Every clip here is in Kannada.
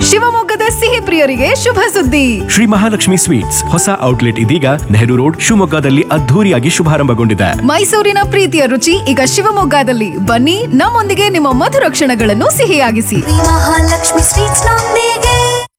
ಶಿವಮೊಗ್ಗದ ಸಿಹಿ ಪ್ರಿಯರಿಗೆ ಶುಭ ಸುದ್ದಿ ಶ್ರೀ ಮಹಾಲಕ್ಷ್ಮಿ ಸ್ವೀಟ್ಸ್ ಹೊಸ ಔಟ್ಲೆಟ್ ಇದೀಗ ನೆಹರು ರೋಡ್ ಶಿವಮೊಗ್ಗದಲ್ಲಿ ಅದ್ಧೂರಿಯಾಗಿ ಶುಭಾರಂಭಗೊಂಡಿದೆ ಮೈಸೂರಿನ ಪ್ರೀತಿಯ ರುಚಿ ಈಗ ಶಿವಮೊಗ್ಗದಲ್ಲಿ ಬನ್ನಿ ನಮ್ಮೊಂದಿಗೆ ನಿಮ್ಮ ಮಧುರ ಕ್ಷಣಗಳನ್ನು ಸಿಹಿಯಾಗಿಸಿ ಮಹಾಲಕ್ಷ್ಮಿ ಸ್ವೀಟ್ಸ್ ನೊಂದಿಗೆ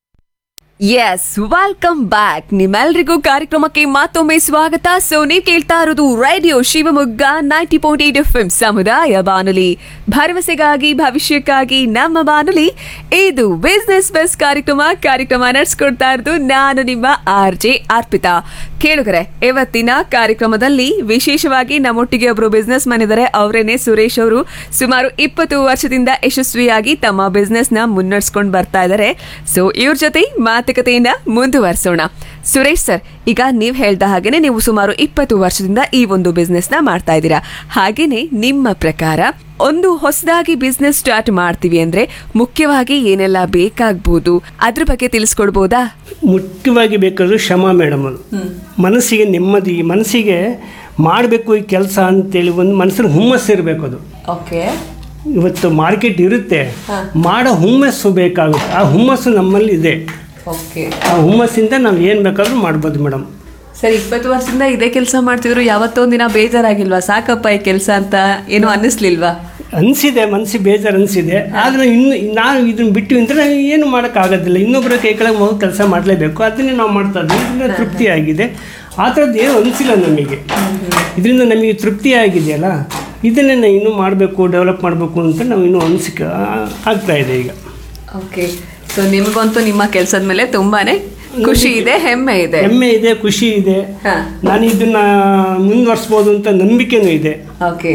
ಎಸ್ ವೆಲ್ಕಮ್ ಬ್ಯಾಕ್ ನಿಮ್ಮೆಲ್ರಿಗೂ ಕಾರ್ಯಕ್ರಮಕ್ಕೆ ಮತ್ತೊಮ್ಮೆ ಸ್ವಾಗತ ಸೊ ನೀವು ಕೇಳ್ತಾ ಇರೋದು radio Shivamogga ninety point eight F ಸಮುದಾಯ ಬಾನುಲಿ ಭರವಸೆಗಾಗಿ ಭವಿಷ್ಯಕ್ಕಾಗಿ ನಮ್ಮ ಬಾನುಲಿ ಇದು ಬಿಸ್ನೆಸ್ ಬಸ್ ಕಾರ್ಯಕ್ರಮ ಕಾರ್ಯಕ್ರಮ ನಡೆಸ್ಕೊಡ್ತಾ ಇರೋದು ನಾನು ನಿಮ್ಮ ಆರ್ ಜೆ ಅರ್ಪಿತಾ ಕೇಳುಗರೆ ಇವತ್ತಿನ ಕಾರ್ಯಕ್ರಮದಲ್ಲಿ ವಿಶೇಷವಾಗಿ ನಮ್ಮೊಟ್ಟಿಗೆ ಒಬ್ರು ಬಿಸ್ನೆಸ್ ಮನ್ ಇದ್ದಾರೆ ಅವರೇನೆ ಸುರೇಶ್ ಅವರು ಸುಮಾರು ಇಪ್ಪತ್ತು ವರ್ಷದಿಂದ ಯಶಸ್ವಿಯಾಗಿ ತಮ್ಮ ಬಿಸ್ನೆಸ್ ನ ಮುನ್ನಡೆಸ್ಕೊಂಡು ಬರ್ತಾ ಇದ್ದಾರೆ ಸೊ ಇವ್ರ ಜೊತೆ ಮಾತುಕತೆಯನ್ನ ಮುಂದುವರಿಸೋಣ ಸುರೇಶ್ ಸರ್ ಈಗ ನೀವು ಹೇಳ್ದ ಹಾಗೇನೆ ನೀವು ಸುಮಾರು ಇಪ್ಪತ್ತು ವರ್ಷದಿಂದ ಈ ಒಂದು ಬಿಸ್ನೆಸ್ ನ ಮಾಡ್ತಾ ಇದ್ದೀರಾ ಹಾಗೇನೆ ನಿಮ್ಮ ಪ್ರಕಾರ ಒಂದು ಹೊಸದಾಗಿ ಬಿಸ್ನೆಸ್ ಸ್ಟಾರ್ಟ್ ಮಾಡ್ತೀವಿ ಅಂದ್ರೆ ಮುಖ್ಯವಾಗಿ ಏನೆಲ್ಲ ಬೇಕಾಗ್ಬೋದು ಅದ್ರ ಬಗ್ಗೆ ತಿಳಿಸ್ಕೊಡ್ಬೋದಾ ಮುಖ್ಯವಾಗಿ ಬೇಕಾದ್ರು ಶ್ರಮ ಮೇಡಮ್ ಅದು ಮನಸ್ಸಿಗೆ ನೆಮ್ಮದಿ ಮನಸ್ಸಿಗೆ ಮಾಡಬೇಕು ಈ ಕೆಲಸ ಅಂತೇಳಿ ಒಂದು ಮನಸ್ಸಲ್ಲಿ ಹುಮ್ಮಸ್ಸು ಇರಬೇಕು ಅದು ಓಕೆ ಇವತ್ತು ಮಾರ್ಕೆಟ್ ಇರುತ್ತೆ ಮಾಡೋ ಹುಮ್ಮಸ್ಸು ಬೇಕಾಗುತ್ತೆ ಆ ಹುಮ್ಮಸ್ಸು ನಮ್ಮಲ್ಲಿ ಇದೆ ಓಕೆ ಆ ಹುಮ್ಮಸ್ಸಿಂದ ನಾವು ಏನು ಬೇಕಾದ್ರೂ ಮಾಡ್ಬೋದು ಮೇಡಮ್ ಸರ್ ಇಪ್ಪತ್ತು ವರ್ಷದಿಂದ ಇದೇ ಕೆಲಸ ಮಾಡ್ತಿದ್ರು ಯಾವತ್ತೊಂದ್ ದಿನ ಬೇಜಾರಾಗಿಲ್ವಾ ಸಾಕಪ್ಪ ಈ ಕೆಲಸ ಅಂತ ಏನು ಅನ್ನಿಸ್ಲಿಲ್ವಾ ಅನಿಸಿದೆ ಮನಸ್ಸಿಗೆ ಬೇಜಾರು ಅನಿಸಿದೆ ಆದರೆ ಇನ್ನು ನಾನು ಇದನ್ನ ಬಿಟ್ಟು ಅಂದರೆ ಏನು ಮಾಡೋಕ್ಕಾಗೋದಿಲ್ಲ ಇನ್ನೊಬ್ಬರ ಕೈ ಕೆಳಗೆ ಹೋಗಿ ಕೆಲಸ ಮಾಡಲೇಬೇಕು ಅದನ್ನೇ ನಾವು ಮಾಡ್ತಾ ಇದ್ದೀವಿ ಇದರಿಂದ ತೃಪ್ತಿ ಆಗಿದೆ ಆ ಥರದ್ದು ಏನು ಅನಿಸಿಲ್ಲ ನಮಗೆ ಇದರಿಂದ ನಮಗೆ ತೃಪ್ತಿ ಆಗಿದೆಯಲ್ಲ ಇದನ್ನೇ ನಾವು ಇನ್ನೂ ಮಾಡಬೇಕು ಡೆವಲಪ್ ಮಾಡಬೇಕು ಅಂತ ನಾವು ಇನ್ನೂ ಅನಿಸಿಕೆ ಆಗ್ತಾ ಇದೆ ಈಗ ಓಕೆ ಸೊ ನಿಮ್ಗಂತೂ ನಿಮ್ಮ ಕೆಲಸದ ಮೇಲೆ ತುಂಬಾನೇ ಖುಷಿ ಇದೆ ಹೆಮ್ಮೆ ಇದೆ ಹೆಮ್ಮೆ ಇದೆ ಖುಷಿ ಇದೆ ಹಾ. ನಾನು ಇದನ್ನ ಮುಂದುವರ್ಸ್ಬೋದು ಅಂತ ನಂಬಿಕೆನೂ ಇದೆ ಓಕೆ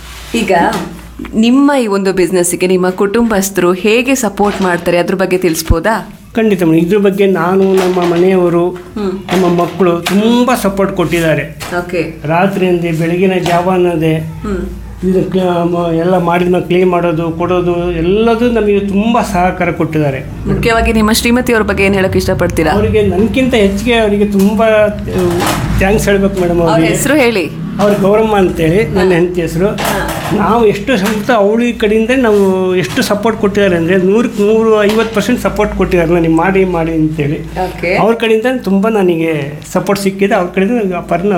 ಈಗ ನಿಮ್ಮ ಈ ಒಂದು ಬಿಸ್ನೆಸ್ಗೆ ನಿಮ್ಮ ಕುಟುಂಬಸ್ಥರು ಹೇಗೆ ಸಪೋರ್ಟ್ ಮಾಡ್ತಾರೆ ಅದ್ರ ಬಗ್ಗೆ ತಿಳಿಸ್ಬೋದಾ ಖಂಡಿತ ಮೇಡಮ್ ಇದ್ರ ಬಗ್ಗೆ ನಾನು ನಮ್ಮ ಮನೆಯವರು ನಮ್ಮ ಮಕ್ಕಳು ತುಂಬ ಸಪೋರ್ಟ್ ಕೊಟ್ಟಿದ್ದಾರೆ ಓಕೆ ರಾತ್ರಿಯಿಂದ ಬೆಳಗಿನ ಜಾವನದೆ ಇದು ಕ್ಲ- ಮ- ಎಲ್ಲ ಮಾಡಿದ ಕ್ಲೀನ್ ಮಾಡೋದು ಕೊಡೋದು ಎಲ್ಲದೂ ನಮಗೆ ತುಂಬ ಸಹಕಾರ ಕೊಟ್ಟಿದ್ದಾರೆ ಮುಖ್ಯವಾಗಿ ನಿಮ್ಮ ಶ್ರೀಮತಿಯವ್ರ ಬಗ್ಗೆ ಏನ್ ಹೇಳಕ್ ಇಷ್ಟಪಡ್ತೀರಾ ಅವರಿಗೆ ನನಗಿಂತ ಹೆಚ್ಚಿಗೆ ಅವರಿಗೆ ತುಂಬ ಥ್ಯಾಂಕ್ಸ್ ಹೇಳ್ಬೇಕು ಮೇಡಮ್ ಅವ್ರ ಅವರಿಗೆ ಹೆಸರು ಹೇಳಿ ಅವ್ರ ಗೌರಮ್ಮ ಅಂತೇಳಿ ನನ್ನ ಹೆಂಡತಿ ಹೆಸರು ನಾವು ಎಷ್ಟು ಸಮೇತ ಅವಳಿ ಕಡೆಯಿಂದ ನಾವು ಎಷ್ಟು ಸಪೋರ್ಟ್ ಕೊಟ್ಟಿದ್ದಾರೆ ಅಂದರೆ ನೂರಕ್ಕೆ ನೂರು ಐವತ್ತು ಪರ್ಸೆಂಟ್ ಸಪೋರ್ಟ್ ಕೊಟ್ಟಿದ್ದಾರೆ ನನಗೆ ಮಾಡಿ ಮಾಡಿ ಅಂತೇಳಿ ಓಕೆ ಅವ್ರ ಕಡೆಯಿಂದ ತುಂಬ ನನಗೆ ಸಪೋರ್ಟ್ ಸಿಕ್ಕಿದೆ ಅವ್ರ ಕಡೆಯಿಂದ ವ್ಯಾಪಾರನ